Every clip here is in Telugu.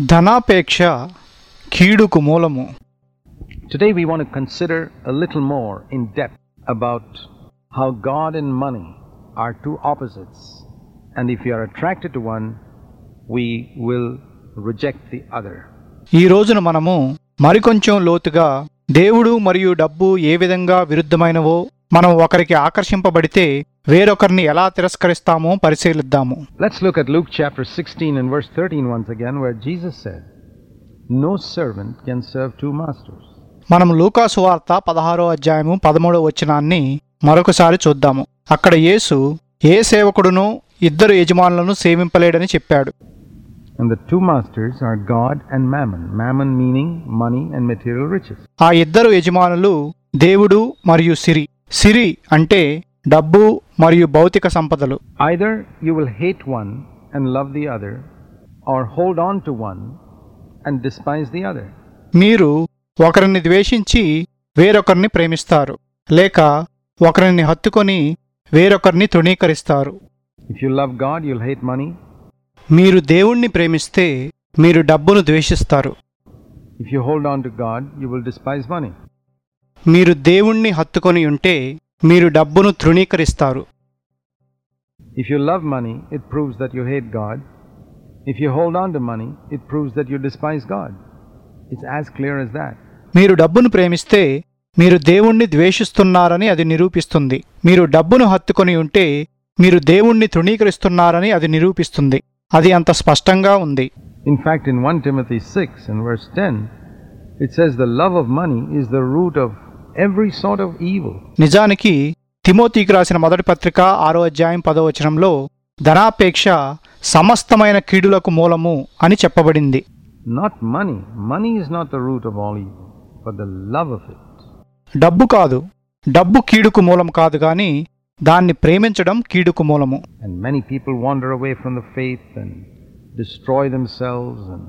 ధనాపేక్ష కీడుకు మూలము Today we want to consider a little more in depth about how God and money are two opposites. And if you are attracted to one, we will reject the other. ఈ రోజున మనము మరికొంచెం లోతుగా దేవుడు మరియు డబ్బు ఏ విధంగా విరుద్ధమైనవో మనం ఒకరికి ఆకర్షింపబడితే వేరొకరిని ఎలా తిరస్కరిస్తామో పరిశీలిద్దాము Let's look at Luke chapter 16 and verse 13 once again, where Jesus said, No servant can serve two masters. మనం లూకాసు వార్త పదహారో అధ్యాయము పదమూడో వచనాన్ని మరొకసారి చూద్దాము అక్కడ యేసు ఏ సేవకుడును ఇద్దరు యజమానులను సేవింపలేడని చెప్పాడు And the two masters are God and Mammon. Mammon meaning money and material riches. ఆ ఇద్దరు యజమానులు దేవుడు మరియు సిరి సిరి అంటే డబ్బు మరియు భౌతిక సంపదలు Either you will hate one and love the other, or hold on to one and despise the other. మీరు ఒకరిని ద్వేషించి వేరొకరిని ప్రేమిస్తారు లేక ఒకరిని హత్తుకొని వేరొకరిని తృణీకరిస్తారు If you love God, you'll hate money. మీరు దేవుణ్ణి ప్రేమిస్తే మీరు డబ్బును ద్వేషిస్తారు If you hold on to God, you will despise money. మీరు దేవుణ్ణి హత్తుకొని ఉంటే మీరు డబ్బును తృణీకరిస్తారు If you love money, it proves that you hate God. If you hold on to money, it proves that you despise God. It's as clear as that. మీరు డబ్బును ప్రేమిస్తే మీరు దేవుణ్ణి ద్వేషిస్తున్నారని అది నిరూపిస్తుంది మీరు డబ్బును హత్తుకొని ఉంటే మీరు దేవుణ్ణి తృణీకరిస్తున్నారని అది నిరూపిస్తుంది అది అంత స్పష్టంగా ఉంది In fact, in 1 Timothy 6 and verse 10, it says, The love of money is the root of every sort of evil. నిజానికి తిమోతికి రాసిన మొదటి పత్రిక ఆరో అధ్యాయం పదో వచనంలో ధనాపేక్ష సమస్తమైన కీడులకు మూలము అని చెప్పబడింది Not money. Money is not the root of all evil, but the love of it. డబ్బు కాదు డబ్బు కీడుకు మూలం కాదు గాని దాన్ని ప్రేమించడం కీడుకు మూలము And many people wander away from the faith and destroy themselves and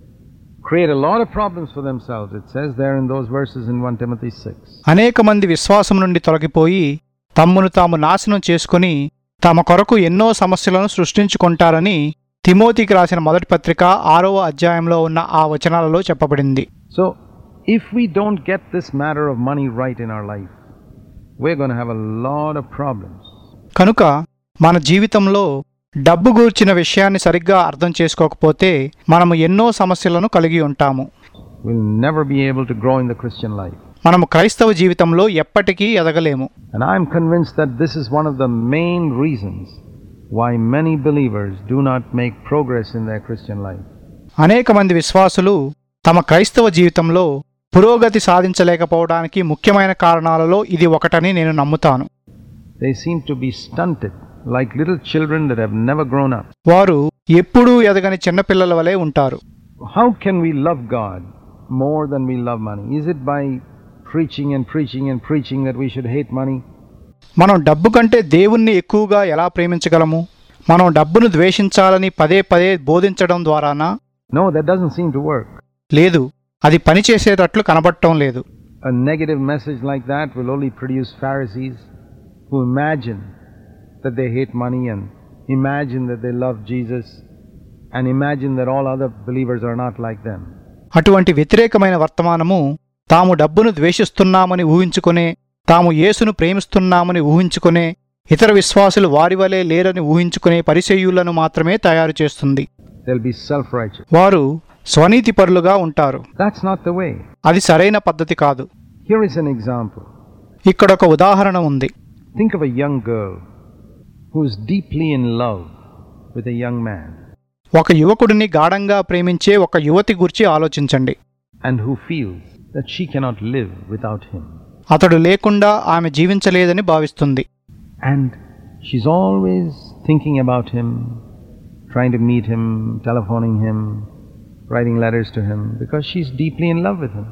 create a lot of problems for themselves. It says there in those verses in 1 Timothy 6. అనేక మంది విశ్వాసం నుండి తొలగిపోయి తమ్మును తాము నాశనం చేసుకుని తమ కొరకు ఎన్నో సమస్యలను సృష్టించుకుంటారని తిమోతికి రాసిన మొదటి పత్రిక ఆరవ అధ్యాయంలో ఉన్న ఆ వచనాలలో చెప్పబడింది So, if we don't get this matter of money right in our life, we're going to have a lot of problems. కనుక మన జీవితంలో డబ్బు గూర్చిన విషయాన్ని సరిగ్గా అర్థం చేసుకోకపోతే మనము ఎన్నో సమస్యలను కలిగి ఉంటాము We'll never be able to grow in the Christian life. మనము క్రైస్తవ జీవితంలో ఎప్పటికీ ఎదగలేము And I'm convinced that this is one of the main reasons why many believers do not make progress in their Christian life. అనేక మంది విశ్వాసులు తమ క్రైస్తవ జీవితంలో పురోగతి సాధించలేకపోవడానికి ముఖ్యమైన కారణాలలో ఇది ఒకటని నేను నమ్ముతాను They seem to be stunted, like little children that have never grown up. వారు ఎప్పుడూ ఎదగని చిన్నపిల్లల వలె ఉంటారు How can we love God more than we love money? Is it by preaching and preaching and preaching that we should hate money? మనం డబ్బు కంటే దేవుణ్ణి ఎక్కువగా ఎలా ప్రేమించగలము మనం డబ్బును ద్వేషించాలని పదే పదే బోధించడం ద్వారానా No, that doesn't seem to work. లేదు అది పనిచేసేటట్లు కనబడటం లేదు A negative message like that will only produce Pharisees who imagine that they hate money and imagine that they love Jesus and imagine that all other believers are not like them. అటువంటి వ్యతిరేకమైన వర్తమానము తాము డబ్బును ద్వేషిస్తున్నామని ఊహించుకునే తాము యేసును ప్రేమిస్తున్నామని ఊహించుకునే ఇతర విశ్వాసులు వారి వలె లేరని ఊహించుకునే పరిచయులను మాత్రమే తయారు చేస్తుంది They'll be self righteous. వారు స్వనీతిపరులుగా ఉంటారు That's not the way. అది సరైన పద్ధతి కాదు Here is an example. ఇక్కడ ఒక ఉదాహరణ ఉంది Think of a young girl who's deeply in love with a young man ఒక యువకుడిని గాఢంగా ప్రేమించే ఒక యువతి గురించి ఆలోచించండి and who feels that she cannot live without him. అతడు లేకుండా ఆమె జీవించలేదని భావిస్తుంది And she's always thinking about him, trying to meet him, telephoning him, writing letters to him, because she's deeply in love with him.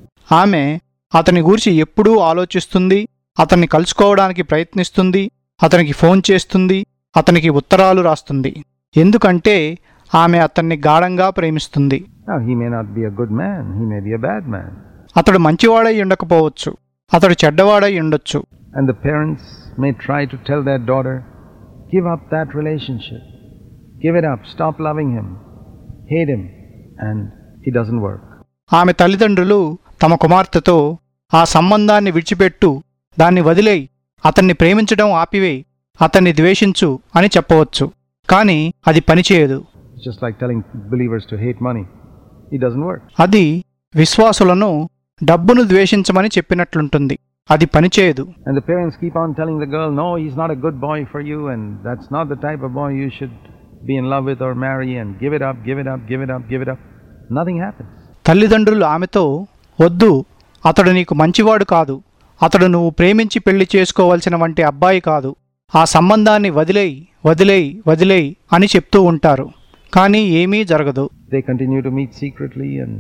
ఆమె అతని గురించి ఎప్పుడూ ఆలోచిస్తుంది అతన్ని కలుసుకోవడానికి ప్రయత్నిస్తుంది అతనికి ఫోన్ చేస్తుంది అతనికి ఉత్తరాలు రాస్తుంది ఎందుకంటే ఆమె అతన్ని గాఢంగా ప్రేమిస్తుంది Now, he may not be a good man, he may be a bad man. అతడు మంచివాడై ఉండకపోవచ్చు అతడు చెడ్డవాడై ఉండొచ్చు And the parents may try to tell their daughter, give up that relationship. Give it up. Stop loving him. Hate him. and it doesn't work. ఆమె తల్లిదండ్రులు తమ కుమార్తెతో ఆ సంబంధాన్ని విడిచిపెట్టు దాన్ని వదిలేయి అతన్ని ప్రేమించడం ఆపివేయి అతన్ని ద్వేషించు అని చెప్పవచ్చు కానీ అది పనిచేయదు It's just like telling believers to hate money. It doesn't work. అది విశ్వాసులను డబ్బును ద్వేషించమని చెప్పినట్లుంటుంది అది పనిచేయదు And the parents keep on telling the girl, no, he's not a good boy for you, and that's not the type of boy you should be in love with or marry, and give it up, give it up, give it up, give it up. Nothing happens. తల్లిదండ్రులు ఆమెతో వద్దు అతడు నీకు మంచివాడు కాదు అతడు నువ్వు ప్రేమించి పెళ్లి చేసుకోవలసిన వంటి అబ్బాయి కాదు ఆ సంబంధాన్ని వదిలేయి వదిలేయి వదిలేయి అని చెప్తూ ఉంటారు కానీ ఏమీ జరగదు They continue to meet secretly, and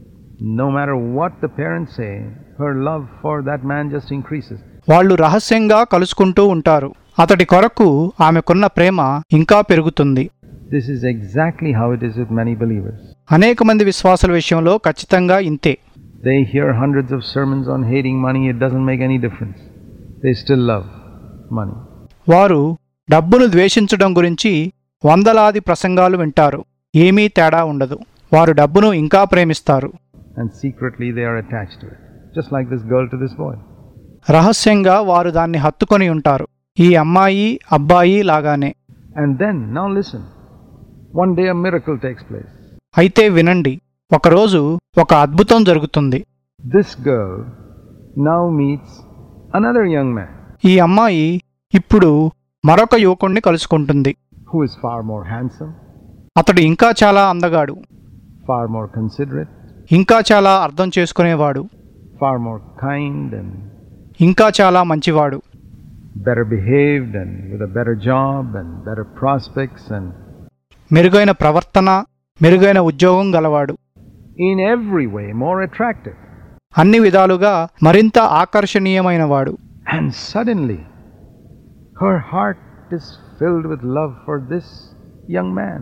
no matter what the parents say, her love for that man just increases. వాళ్ళు రహస్యంగా కలుసుకుంటూ ఉంటారు అతడి కొరకు ఆమెకున్న ప్రేమ ఇంకా పెరుగుతుంది This is exactly how it is with many believers. అనేక మంది విశ్వాసుల విషయంలో ఖచ్చితంగా ఇంతే They hear hundreds of sermons on hating money, it doesn't make any difference. They still love money. వారు డబ్బును ద్వేషించడం గురించి వందలాది ప్రసంగాలు వింటారు ఏమీ తేడా ఉండదు వారు డబ్బును ఇంకా ప్రేమిస్తారు And secretly they are attached to it. Just like this girl to this boy. రహస్యంగా వారు దాన్ని హత్తుకొని ఉంటారు ఈ అమ్మాయి అబ్బాయి లాగానే And then, now listen. One day a miracle takes place. అయితే వినండి ఒకరోజు ఒక అద్భుతం జరుగుతుంది This girl now meets another young man ఈ అమ్మాయి ఇప్పుడు మరొక యువకుణ్ణి కలుసుకుంటుంది who is far more handsome, అతడు ఇంకా చాలా అందగాడు far more considerate, ఇంకా చాలా అర్థం చేసుకునేవాడు far more kind, and ఇంకా చాలా మంచివాడు better behaved, and with a better job, and better prospects, and మెరుగైన ప్రవర్తన మెరుగైన ఉద్యోగం గలవాడు in every way more attractive. అన్ని విధాలుగా మరింత ఆకర్షణీయమైనవాడు And suddenly, her heart is filled with love for this young man.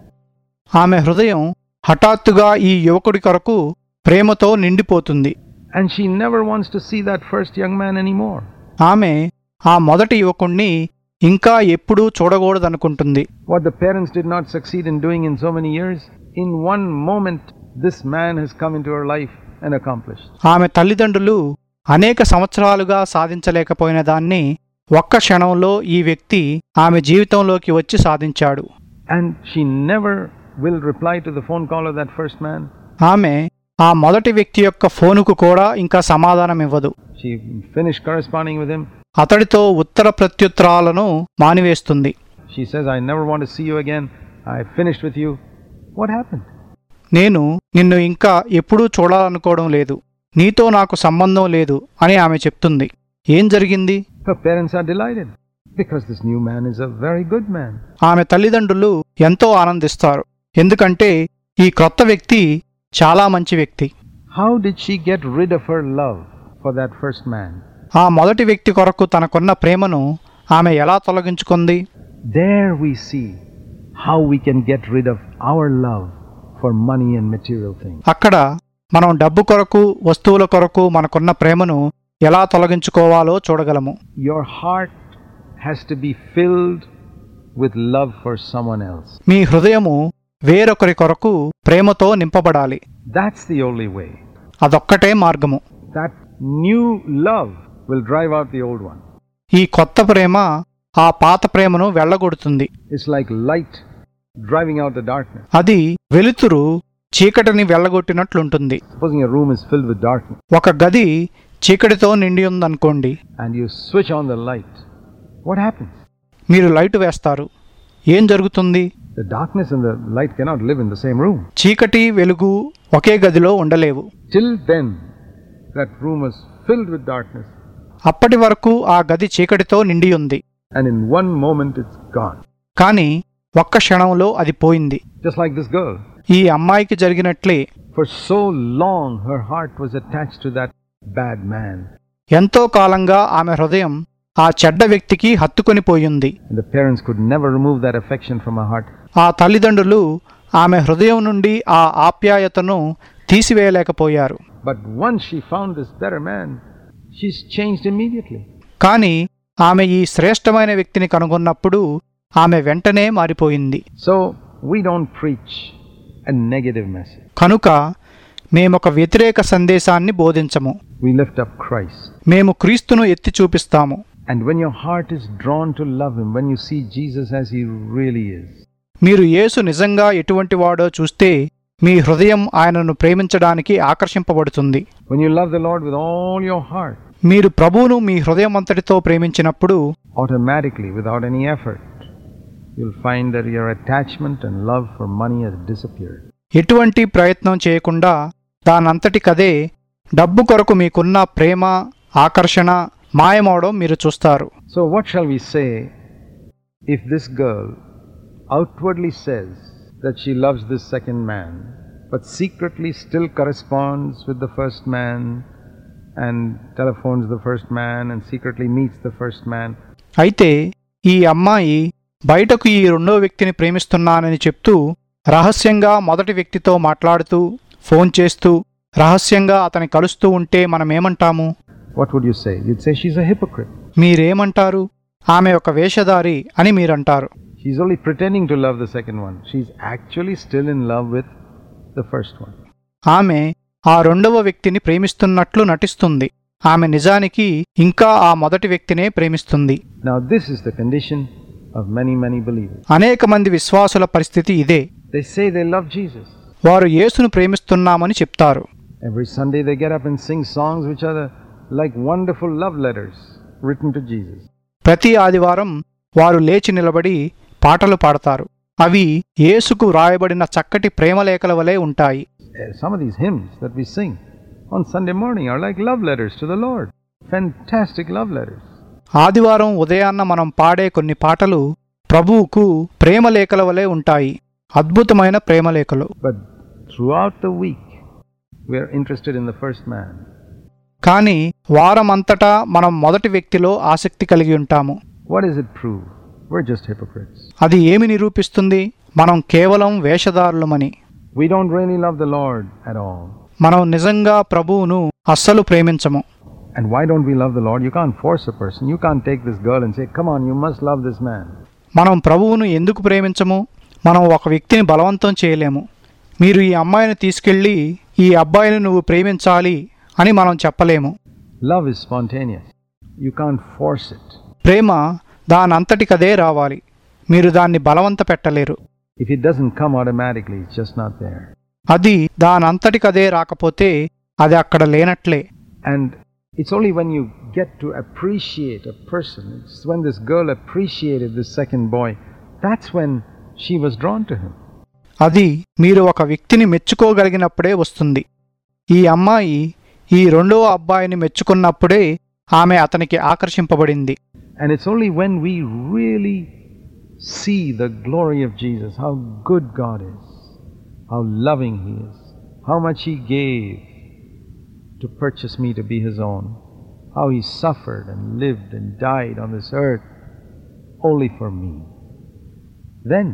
ఆమె హృదయం హఠాత్తుగా ఈ యువకుడి కొరకు ప్రేమతో నిండిపోతుంది And she never wants to see that first young man anymore. ఆమె ఆ మొదటి యువకుణ్ణి ఇంకా ఎప్పుడూ చూడకూడదనుకుంటుంది What the parents did not succeed in doing in so many years, in one moment, this man has come into her life and accomplished. ఆమె తల్లిదండ్రులు అనేక సంవత్సరాలుగా సాధించలేకపోయిన దాన్ని ఒక్క క్షణంలో ఈ వ్యక్తి ఆమె జీవితంలోకి వచ్చి సాధించాడు And she never will reply to the phone call of that first man. ఆమె ఆ మొదటి వ్యక్తి యొక్క ఫోనుకు కూడా ఇంకా సమాధానం ఇవ్వదు She finished corresponding with him. అతడితో ఉత్తర ప్రత్యుత్తరాలను మానివేస్తుంది She says, I never want to see you again. I finished with you. What happened? నేను నిన్ను ఇంకా ఎప్పుడూ చూడాలనుకోవడం లేదు నీతో నాకు సంబంధం లేదు అని ఆమె చెప్తుంది ఏం జరిగింది Her parents are delighted because this new man is a very good man. ఆమె తల్లిదండ్రులు ఎంతో ఆనందిస్తారు ఎందుకంటే ఈ క్రొత్త వ్యక్తి చాలా మంచి వ్యక్తి How did she get rid of her love for that first man? ఆ మొదటి వ్యక్తి కొరకు తనకున్న ప్రేమను ఆమె ఎలా తొలగించుకుంది There we see how we can get rid of our love for money and material things. అక్కడ మనం డబ్బు కొరకు వస్తువుల కొరకు మనకున్న ప్రేమను ఎలా తొలగించుకోవాలో చూడగలము Your heart has to be filled with love for someone else. మీ హృదయము వేరొకరి కొరకు ప్రేమతో నింపబడాలి That's the only way. అదొక్కటే మార్గము That new love will drive out the old one. ఈ కొత్త ప్రేమ ఆ పాత ప్రేమను వెళ్ళగొడుతుంది It's like light driving out the darkness. అది వెలుతురు చీకటిని వెళ్ళగొట్టినట్లుంటుంది Supposing a room is filled with darkness ఒక గది చీకటితో నిండి ఉందనుకోండి and you switch on the light, what happens? మీరు లైటు వేస్తారు ఏం జరుగుతుంది The darkness and the light cannot live in the same room. చీకటి వెలుగు ఒకే గదిలో ఉండలేవు Till then, that room was filled with darkness, అప్పటి వరకు ఆ గది చీకటితో నిండి ఉంది and in one moment it's gone. కానీ ఒక్క క్షణంలో అది పోయింది Just like this girl. ఈ అమ్మాయికి జరిగినట్లే For so long, her heart was attached to that bad man. ఎంతో కాలంగా ఆమె హృదయం ఆ చెడ్డ వ్యక్తికి హత్తుకొని పోయింది And the parents could never remove that affection from her heart. ఆ తల్లిదండ్రులు ఆమె హృదయం నుండి ఆ ఆప్యాయతను తీసివేయలేకపోయారు But once she found this better man, she's changed immediately. కానీ ఆమె ఈ శ్రేష్టమైన వ్యక్తిని కనుగొన్నప్పుడు ఆమె వెంటనే మారిపోయింది So we don't preach a negative message. కనుక మేమొక వ్యతిరేక సందేశాన్ని బోధించము We lift up Christ. మేము క్రీస్తును ఎత్తి చూపిస్తాము And when your heart is drawn to love Him, when you see Jesus as He really is, మీరు యేసు నిజంగా ఎటువంటి వాడో చూస్తే మీ హృదయం ఆయనను ప్రేమించడానికి ఆకర్షింపబడుతుంది when you love the Lord with all your heart, మీరు ప్రభువును మీ హృదయం అంతటితో ప్రేమించినప్పుడు automatically, without any effort, you'll find that your attachment and love for money has disappeared. ఎటువంటి ప్రయత్నం చేయకుండా దానంతటికదే డబ్బు కొరకు మీకున్న ప్రేమ ఆకర్షణ మాయమవడం మీరు చూస్తారు So, what shall we say if this girl outwardly says that she loves this second man, but secretly still corresponds with the first man and telephones the first man and secretly meets the first man? అయితే ఈ అమ్మాయి బయటకు ఈ రెండో వ్యక్తిని ప్రేమిస్తున్నానని చెప్తూ రహస్యంగా మొదటి వ్యక్తితో మాట్లాడుతూ ఫోన్ చేస్తూ రహస్యంగా అతని కలుస్తూ ఉంటే మనమేమంటాము What would you say? You'd say she's a hypocrite. మీరేమంటారు ఆమె ఒక వేషధారి అని మీరంటారు She's only pretending to love the second one. She's actually still in love with the first one. ఆమె ఆ రెండవ వ్యక్తిని ప్రేమిస్తున్నట్లు నటిస్తుంది ఆమె నిజానికి ఇంకా ఆ మొదటి వ్యక్తినే ప్రేమిస్తుంది Now, this is the condition of many, many believers. అనేక మంది విశ్వాసుల పరిస్థితి ఇదే They say they love Jesus. వారు యేసును ప్రేమిస్తున్నామని చెప్తారు Every Sunday they get up and sing songs which are the, like wonderful love letters written to Jesus. ప్రతి ఆదివారం వారు లేచి నిలబడి పాటలు పాడతారు అవి యేసుకు వ్రాయబడిన చక్కటి ప్రేమలేఖల వలె ఉంటాయి Uh, Some of these hymns that we sing on Sunday morning are like love letters to the Lord. Fantastic love letters. ఆదివారం ఉదయాన్న మనం పాడే కొన్ని పాటలు ప్రభువుకు ప్రేమలేఖల వలె ఉంటాయి అద్భుతమైన ప్రేమలేఖలు But throughout the week, we are interested in the first man. కానీ వారమంతటా మనం మొదటి వ్యక్తిలో ఆసక్తి కలిగి ఉంటాము What does it prove? We're just hypocrites. అది ఏమి నిరూపిస్తుంది మనం కేవలం వేషధారులమని We don't really love the Lord at all. మనం నిజంగా ప్రభువును అస్సలు ప్రేమించము And why don't we love the Lord? You can't force a person. You can't take this girl and say, Come on, you must love this man. మనం ప్రభువును ఎందుకు ప్రేమించము మనం ఒక వ్యక్తిని బలవంతం చేయలేము మీరు ఈ అమ్మాయిని తీసుకెళ్ళి ఈ అబ్బాయిని నువ్వు ప్రేమించాలి అని మనం చెప్పలేము Love is spontaneous. You can't force it. ప్రేమ దానంతటికదే రావాలి మీరు దాన్ని బలవంత పెట్టలేరు If it doesn't come automatically, it's just not there. అది దానంతటికదే రాకపోతే అది అక్కడ లేనట్లే And it's only when you get to appreciate a person, it's when this girl appreciated this second boy, that's when she was drawn to him. అది మీరు ఒక వ్యక్తిని మెచ్చుకోగలిగినప్పుడే వస్తుంది ఈ అమ్మాయి ఈ రెండవ అబ్బాయిని మెచ్చుకున్నప్పుడే ఆమె అతనికి ఆకర్షింపబడింది And it's only when we really see the glory of Jesus, how good God is, how loving He is, how much He gave to purchase me to be His own, how He suffered and lived and died on this earth only for me. Then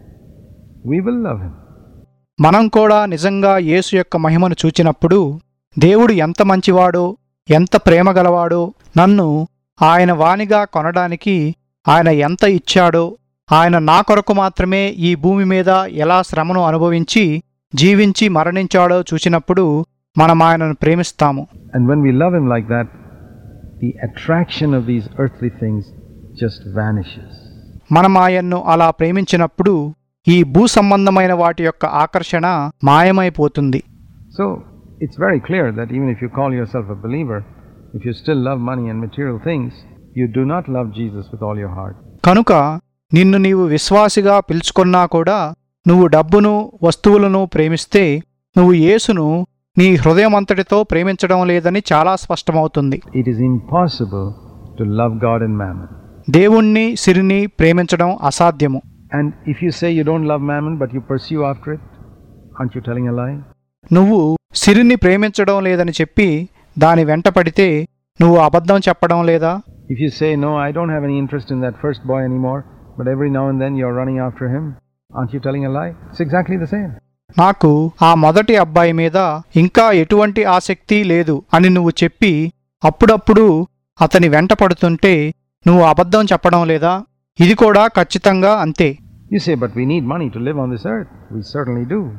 we will love Him. మనం కూడా నిజంగా యేసు యొక్క మహిమను చూచినప్పుడు దేవుడు ఎంత మంచివాడో ఎంత ప్రేమగలవాడో నన్ను ఆయన వానిగా కొనడానికి ఆయన ఎంత ఇచ్చాడో ఆయన నా కొరకు మాత్రమే ఈ భూమి మీద ఎలా శ్రమను అనుభవించి జీవించి మరణించాడో చూచినప్పుడు మనం ఆయనను ప్రేమిస్తాము And when we love Him like that, the attraction of these earthly things just vanishes. మనం ఆయన్ను అలా ప్రేమించినప్పుడు ఈ భూ సంబంధమైన వాటి యొక్క ఆకర్షణ మాయమైపోతుంది So it's very clear that even if you call yourself a believer, if you still love money and material things, you do not love Jesus with all your heart. కనుక నిన్ను నీవు విశ్వాసిగా పిలుచుకున్నా కూడా నువ్వు డబ్బును వస్తువులను ప్రేమిస్తే నువ్వు యేసును నీ హృదయమంతటితో ప్రేమించడం లేదని చాలా స్పష్టమవుతుంది It is impossible to love God and mammon. దేవుణ్ణి సిరిని ప్రేమించడం అసాధ్యము And if you say you don't love mammon but you pursue after it, aren't you telling a lie? నువ్వు సిరిని ప్రేమించడం లేదని చెప్పి దాని వెంట పడితే నువ్వు అబద్ధం చెప్పడం లేదా If you say, no, I don't have any interest in that first boy anymore, but every now and then you're running after him, aren't you telling a lie? It's exactly the same. నాకు ఆ మొదటి అబ్బాయి మీద ఇంకా ఎటువంటి ఆసక్తి లేదు అని నువ్వు చెప్పి అప్పుడప్పుడు అతని వెంట పడుతుంటే నువ్వు అబద్ధం చెప్పడం లేదా ఇది కూడా ఖచ్చితంగా అంతే You say, but we need money to live on this earth. We certainly do.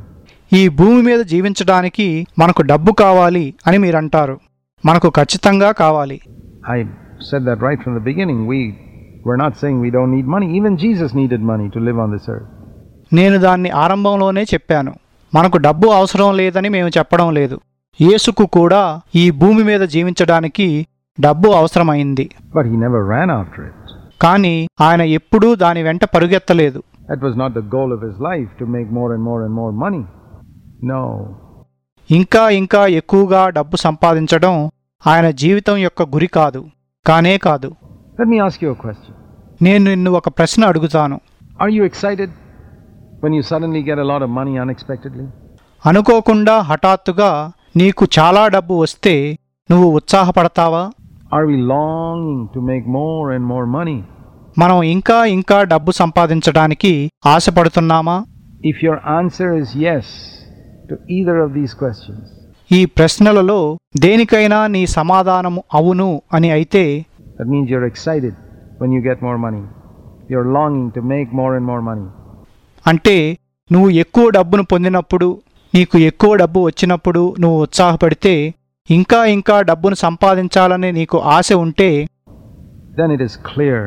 ఈ భూమి మీద జీవించడానికి మనకు డబ్బు కావాలి అని మీరంటారు మనకు ఖచ్చితంగా కావాలి I said that right from the beginning. We we're not saying we don't need money. Even Jesus needed money to live on this earth. నేను దాన్ని ఆరంభంలోనే చెప్పాను మనకు డబ్బు అవసరం లేదని మేము చెప్పడం లేదు యేసుకు కూడా ఈ భూమి మీద జీవించడానికి డబ్బు అవసరమైంది But he never ran after it. కానీ ఆయన ఎప్పుడూ దాని వెంట పరుగెత్తలేదు That was not the goal of his life to make more and more and more money. No. ఇంకా ఇంకా ఎక్కువగా డబ్బు సంపాదించడం ఆయన జీవితం యొక్క గురి కాదు కానే కాదు Let me ask you a question. నేను నిన్ను ఒక ప్రశ్న అడుగుతాను Are you excited when you suddenly get a lot of money unexpectedly? అనుకోకుండా హఠాత్తుగా నీకు చాలా డబ్బు వస్తే నువ్వు ఉత్సాహపడతావా Are we longing to make more and more money? మనం ఇంకా ఇంకా డబ్బు సంపాదించడానికి ఆశపడుతున్నామా If your answer is yes to either of these questions, ఈ ప్రశ్నలలో దేనికైనా నీ సమాధానము అవును అని అయితే that means you're excited when you get more money. You're longing to make more and more money. అంటే నువ్వు ఎక్కువ డబ్బును పొందినప్పుడు నీకు ఎక్కువ డబ్బు వచ్చినప్పుడు నువ్వు ఉత్సాహపడితే ఇంకా ఇంకా డబ్బును సంపాదించాలని నీకు ఆశ ఉంటే Then it is clear,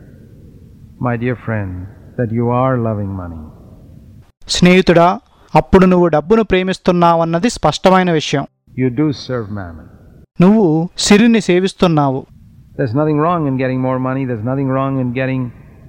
my dear friend, that you are loving money. స్నేహితుడా అప్పుడు నువ్వు డబ్బును ప్రేమిస్తున్నావన్నది స్పష్టమైన విషయం You do serve mammon. నువ్వు సిరిని సేవిస్తున్నావు There's nothing wrong in getting more money. There's nothing wrong in getting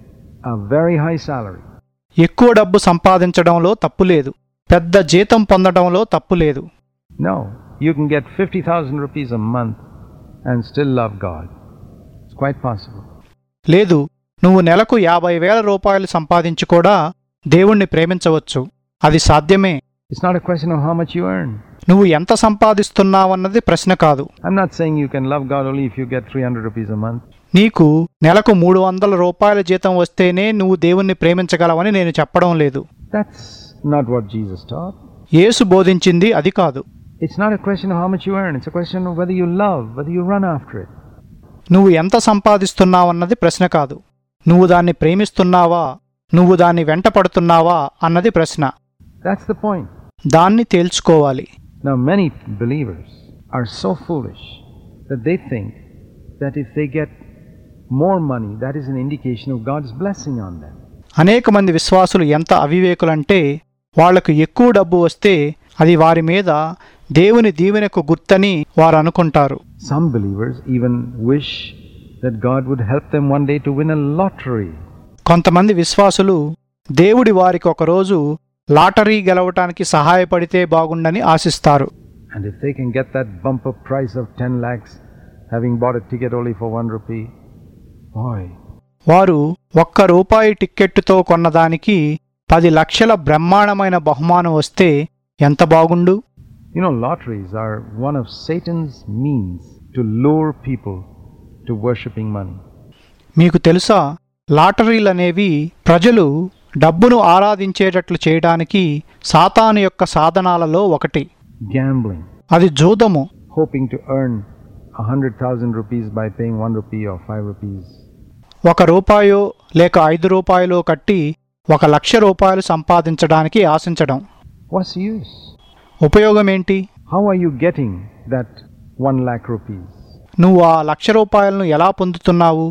a very high salary. ఎక్కువ డబ్బు సంపాదించడంలో తప్పు లేదు పెద్ద జీతం పొందడంలో తప్పు లేదు No, you can get 50,000 rupees a month and still love God. It's quite possible. లేదు నువ్వు నెలకు యాభై వేల రూపాయలు సంపాదించి కూడా దేవుణ్ణి ప్రేమించవచ్చు అది సాధ్యమే It's not a question of how much you earn. నువ్వు ఎంత సంపాదిస్తున్నావన్నది ప్రశ్న కాదు I'm not saying you can love God only if you get 300 rupees a month. నీకు నెలకు మూడు వందల రూపాయల జీతం వస్తేనే నువ్వు దేవుణ్ణి ప్రేమించగలవని నేను చెప్పడం లేదు That's not what Jesus taught. యేసు బోధించింది అది కాదు It's not a question of how much you earn. It's a question of whether you love, whether you run after it. నువ్వు ఎంత సంపాదిస్తున్నావన్నది ప్రశ్న కాదు నువ్వు దాన్ని ప్రేమిస్తున్నావా నువ్వు దాన్ని వెంట పడుతున్నావా అన్నది ప్రశ్న That's the point. దాన్ని తేల్చుకోవాలి Now, many believers are so foolish that they think that if they get more money, that is an indication of God's blessing on them. అనేక మంది విశ్వాసులు ఎంత అవివేకులంటే వాళ్లకు ఎక్కువ డబ్బు వస్తే అది వారి మీద దేవుని దీవెనకు గుర్తని వారు అనుకుంటారు Some believers even wish that God would help them one day to win a lottery. కొంతమంది విశ్వాసులు దేవుడి వారికి ఒకరోజు లాటరీ గెలవటానికి సహాయపడితే బాగుండని ఆశిస్తారు And if they can get that bumper price of 10 lakhs, having bought a ticket only for one rupee, boy, వారు ఒక్క రూపాయి టిక్కెట్టుతో కొన్నదానికి పది లక్షల బ్రహ్మాండమైన బహుమానం వస్తే ఎంత బాగుండు you know, lotteries are one of Satan's means to lure people to worshipping money. మీకు తెలుసా లాటరీలనేవి ప్రజలు డబ్బును ఆరాధించేటట్లు చేయడానికి సాతాను యొక్క సాధనాలలో ఒకటి Gambling, అది జూదము hoping to earn a hundred thousand rupees by paying one rupee or five rupees. ఒక రూపాయో లేక ఐదు రూపాయలో కట్టి ఒక లక్ష రూపాయలు సంపాదించడానికి ఆశించడం What's the use? ఉపయోగమేంటి How are you getting that one lakh rupees? నువ్వు ఆ లక్ష రూపాయలను ఎలా పొందుతున్నావు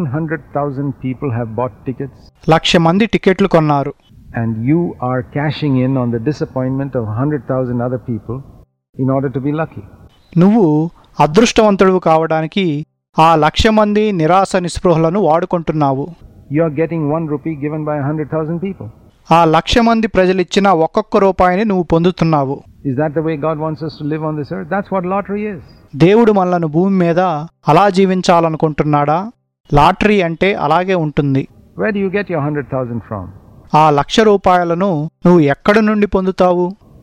100,000 people have bought tickets, లక్ష మంది టికెట్లు కొన్నారు and you are cashing in on the disappointment of 100,000 other people in order to be lucky. నువ్వు అదృష్టవంతుడు కావడానికి ఆ లక్ష మంది నిరాశ నిస్పృహలను వాడుకుంటున్నావు You are getting one rupee given by 100,000 people. ఆ లక్ష మంది ప్రజలిచ్చిన ఒక్కొక్క రూపాయిని నువ్వు పొందుతున్నావు Is that the way God wants us to live on this earth? That's what lottery is. దేవుడు మనలను భూమి మీద అలా జీవించాలనుకుంటున్నాడా లాటరీ అంటే అలాగే ఉంటుంది Where do you get your 100,000 from? ఆ లక్ష రూపాయలను నువ్వు ఎక్కడి నుండి పొందుతావు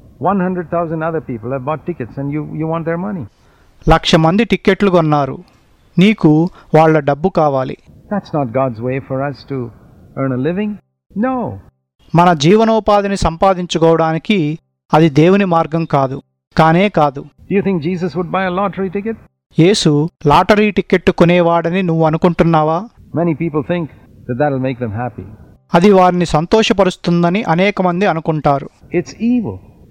100,000 other people have bought tickets and you, you want their money. లక్ష మంది టిక్కెట్లు కొన్నారు నీకు వాళ్ళ డబ్బు కావాలి That's not God's way for us to earn a living. No. మన జీవనోపాధిని సంపాదించుకోవడానికి అది దేవుని మార్గం కాదు కానే కాదు Do you think Jesus would buy a lottery ticket? యేసు లాటరీ టిక్కెట్టు కొనేవాడని నువ్వు అనుకుంటున్నావా Many people think that that'll make them happy. అది వారిని సంతోషపరుస్తుందని అనేక మంది అనుకుంటారు It's evil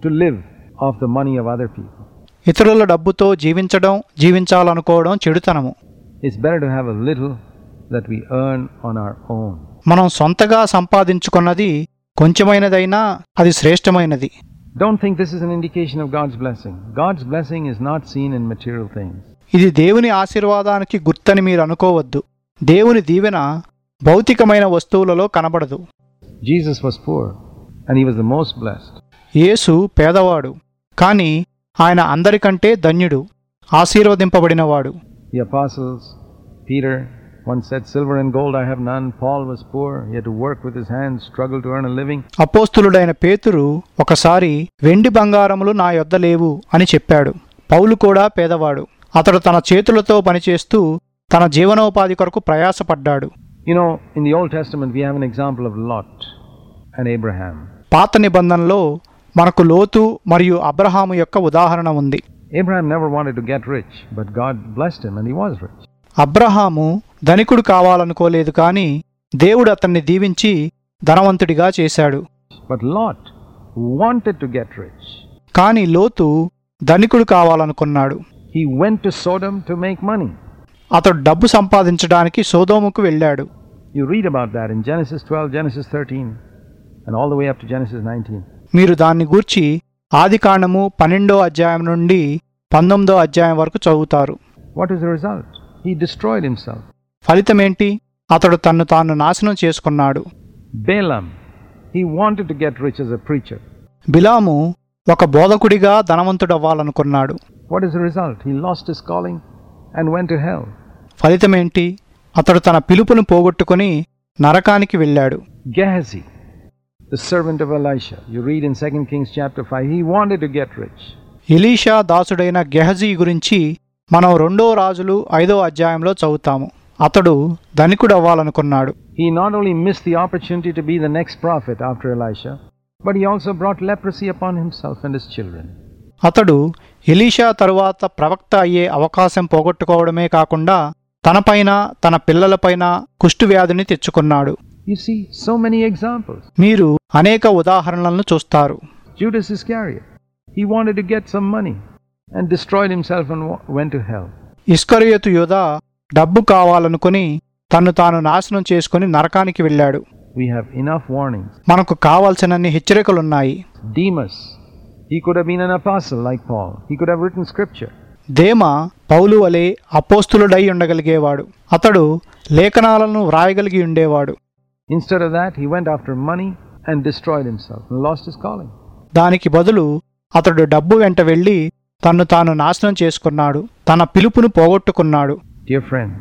to live off the money of other people. ఇతరుల డబ్బుతో జీవించడం జీవించాలనుకోవడం చెడుతనము It's better to have a little that we earn on our own. మనం సొంతగా సంపాదించుకున్నది కొంచెమైనదైనా అది శ్రేష్టమైనది Don't think this is an indication of God's blessing. God's blessing is not seen in material things. ఇది దేవుని ఆశీర్వాదానికి గుర్తని మీరు అనుకోవద్దు దేవుని దీవెన భౌతికమైన వస్తువులలో కనబడదు Jesus was poor and he was the most blessed. యేసు పేదవాడు కానీ ఆయన అందరికంటే ధన్యుడు ఆశీర్వదింపబడినవాడు The apostles, Peter once said, Silver and gold I have none. Paul was poor. He had to work with his hands, struggle to earn a living. అపోస్తులుడైన పేతురు ఒకసారి వెండి బంగారములు నా యొద్ద లేవు అని చెప్పాడు పౌలు కూడా పేదవాడు అతడు తన చేతులతో పనిచేస్తూ తన జీవనోపాధి కొరకు ప్రయాసపడ్డాడు You know, in the Old Testament, we have an example of Lot and Abraham. పాత నిబంధనలో మనకు లోతు మరియు అబ్రహాము యొక్క ఉదాహరణ ఉంది Abraham never wanted to get rich, but God blessed him and he was rich. Abraham ధనికుడు కావాలనుకోలేదు కానీ దేవుడు అతన్ని దీవించి ధనవంతుడిగా చేశాడు But Lot wanted to get rich. కానీ లోతు ధనికుడు కావాలనుకున్నాడు He went to Sodom to make money. అతడు డబ్బు సంపాదించడానికి సోదోముకు వెళ్ళాడు You read about that in Genesis 12, Genesis 13, and all the way up to Genesis 19. మీరు దాన్ని గూర్చి ఆదికాండము పన్నెండో అధ్యాయం నుండి పంతొమ్మిదో అధ్యాయం వరకు చదువుతారు What is the result? He destroyed himself. ఫలితమేంటి అతడు తన్ను తాను నాశనం చేసుకున్నాడు Balaam, he wanted to get rich as a preacher. బిలాము ఒక బోధకుడిగా ధనవంతుడవ్వాలనుకున్నాడు What is the result? He lost his calling and went to hell. ఫలితమేంటి అతడు తన పిలుపును పోగొట్టుకుని నరకానికి వెళ్ళాడు Gehazi, the servant of Elisha, you read in 2 Kings chapter 5, he wanted to get rich. Elisha దాసుడైన గెహజీ గురించి మనం రెండో రాజులు ఐదో అధ్యాయంలో చదువుతాము అతడు ధనికుడవ్వాలనుకున్నాడు He not only missed the opportunity to be the next prophet after Elisha, but he also brought leprosy upon himself and his children. అతడు ఎలీషా తరువాత ప్రవక్త అయ్యే అవకాశం పోగొట్టుకోవడమే కాకుండా తనపైన తన పిల్లలపైన కుష్ఠువ్యాధిని తెచ్చుకున్నాడు You see so many examples. మీరు అనేక ఉదాహరణలను చూస్తారు Judas Iscariot, he wanted to get some money and destroyed himself and wa- went to hell. ఇస్కరియోతు యోధ డబ్బు కావాలనుకుని తన్ను తాను నాశనం చేసుకుని నరకానికి వెళ్ళాడు We have enough warnings. మనకు కావాల్సినన్ని హెచ్చరికలున్నాయి Demas, he could have been an apostle like Paul. He could have written scripture. Demas పౌలు వలె అపోస్తులుడై ఉండగలిగేవాడు అతడు లేఖనాలను వ్రాయగలిగి ఉండేవాడు Instead of that, he went after money and destroyed himself and lost his calling. దానికి బదులు అతడు డబ్బు వెంట వెళ్ళి తన్ను తాను నాశనం చేసుకున్నాడు తన పిలుపును పోగొట్టుకున్నాడు Dear friends,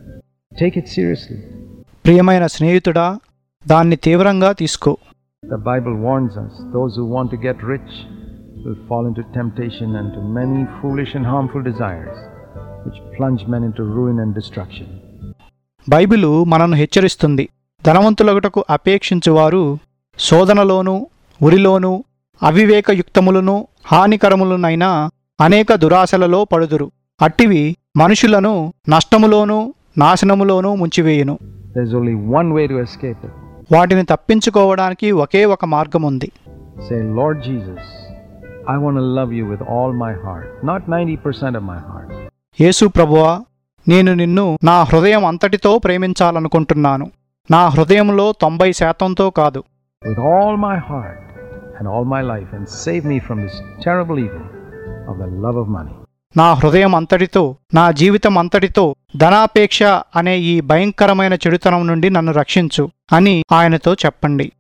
take it seriously. ప్రియమైన స్నేహితుడా దాన్ని తీవ్రంగా తీసుకో The Bible warns us those who want to get rich will fall into temptation and to many foolish and harmful desires, which plunge men into ruin and destruction. Bible మనను హెచ్చరిస్తుంది ధనవంతులగుటకు అపేక్షించువారు శోధనలోను ఉరిలోను అవివేకయుక్తములను హానికరములనైన అనేక దురాశలలో పడుదురు అట్టివి మనుషులను నష్టములోను నాశనములోనూ ముంచివేయును There's only one way to escape it. వాటిని తప్పించుకోవడానికి ఒకే ఒక మార్గం ఉంది Say, Lord Jesus, I want to love you with all my heart, not 90% of my heart. యేసు ప్రభువా నేను నిన్ను నా హృదయం అంతటితో ప్రేమించాలనుకుంటున్నాను నా హృదయంలో తొంభై శాతంతో కాదు with all my heart and all my life and save me from this terrible evil of the love of money. నా హృదయం అంతటితో నా జీవితం అంతటితో ధనాపేక్ష అనే ఈ భయంకరమైన చెడుతనం నుండి నన్ను రక్షించు అని ఆయనతో చెప్పండి